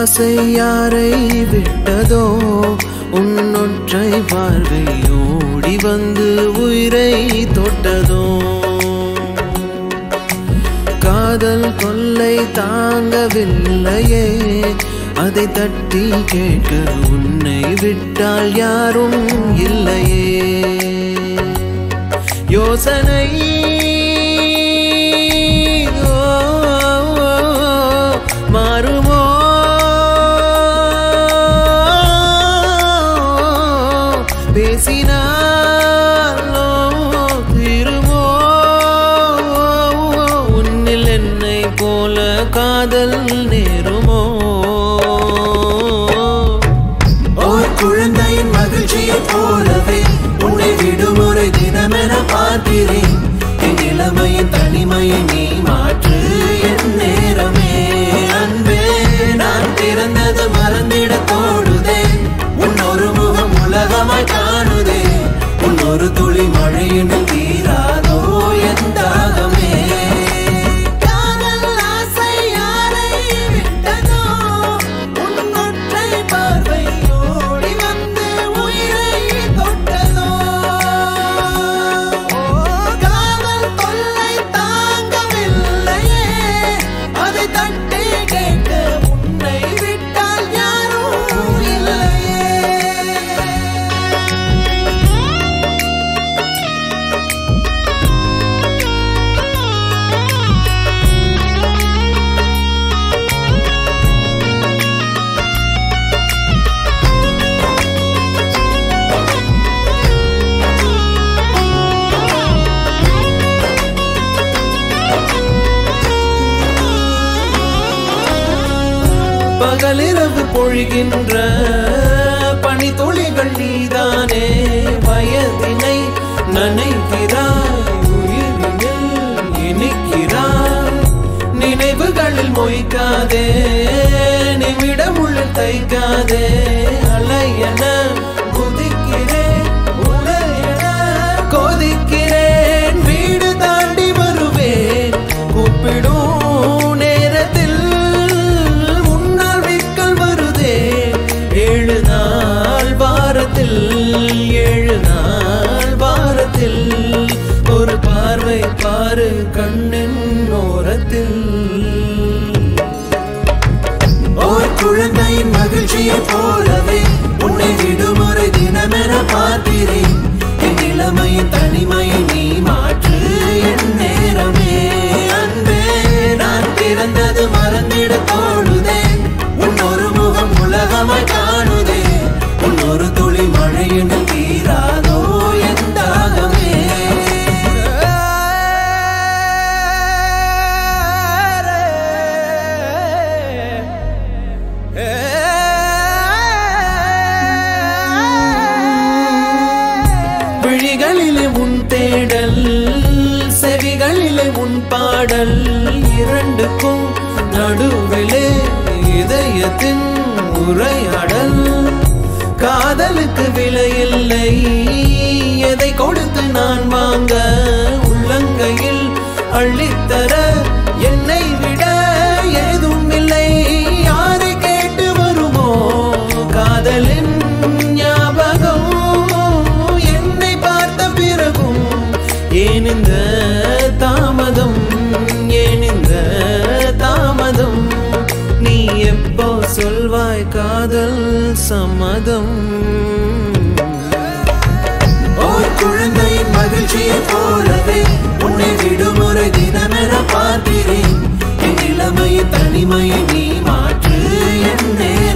ஆசை யாரை விட்டதோ உன்னொற்றை பார்வை ஓடி வந்து உயிரை தொட்டதோ காதல் கொல்லை தாங்கவில்லையே அதை தட்டி கேட்க உன்னை விட்டால் யாரும் இல்லையே யோசனை ஓ, ஓ, மாறுமோ பேசினாலோ தீருமோ உன்னில் என்னை போல காதல் நேருமோ ஓர் குழந்தையின் மகிழ்ச்சியை போலவே உன்னை விடுமுறை தினமென பார்க்கிறேன் என் இளமையின் தனிமையை நீ மாற்று என் நேரமே அன்பே நான் பிறந்தது மறந்திட தோடுதே உன் ஒரு முகம் உலகமாய் காணுதே உன் ஒரு துளி மழையினில் தீராதோ என் தாகமே காதல் ஆசை யாரை விட்டதோ உன்னொற்றை பார்வை ஓடி வந்து உயிரை தொட்டதோ காதல் தொல்லை தாங்கவில்லையே அதை தட்டி கேட்க உன்னை விட்டால் யாரும் இல்லையே பகலிரவு பொழிகின்ற பனித்துளிகள் நீதானே வயதினை நனைக்கிறாய் உயிரினில் இனிக்கிறாய் நினைவுகளில் மொய்க்காதே நிமிடமுள்ள தைக்காதே அலையென குதிக்கிறேன் உலையென கொதிக்கிறேன் வீடு தாண்டி வருவேன் கூப்பிடும் நேரத்தில் முன்னால் விக்கல் வருதே ஏழு நாள் வாரத்தில் ஏழு நாள் வாரத்தில் ஒரு பார்வை பாரு கண்ணின் ஓரத்தில் ஓர் குழந்தையின் மகிழ்ச்சியை போலவே உன்னை விடுமுறை தினமென பார்க்கிறேன் என் இளமையின் தனிமையை நீ மாற்று என் நேரமே அன்பே நான் பிறந்தது மறந்திட தோழுதே உன் ஒரு முகம் உலகமாய் காணுதே உன் ஒரு துளி மழையினில் தீராதோ என் தாகமே விழிகளிலே உன் தேடல் செவிகளிலே உன் பாடல் இரண்டுக்கும் நடுவிலே இதயத்தின் உரையாடல் காதலுக்கு விலையில்லை எதை கொடுத்து நான் வாங்க உள்ளங்கையில் அள்ளித்தர என்னை விட ஏதும் இல்லை யாரை கேட்டு வருமோ காதலின் ஞாபகம் என்னை பார்த்த பிறகும் ஏன் இந்த தாமதம் ஏன் இந்த தாமதம் நீ எப்போ சொல்வாய் காதல் சம்மதம் ஓர் குழந்தையின் மகிழ்ச்சியை போலவே உன்னை விடுமுறை தினமென பார்க்கிறேன் என் இளமையின் தனிமையை நீ மாற்று என் நேரம்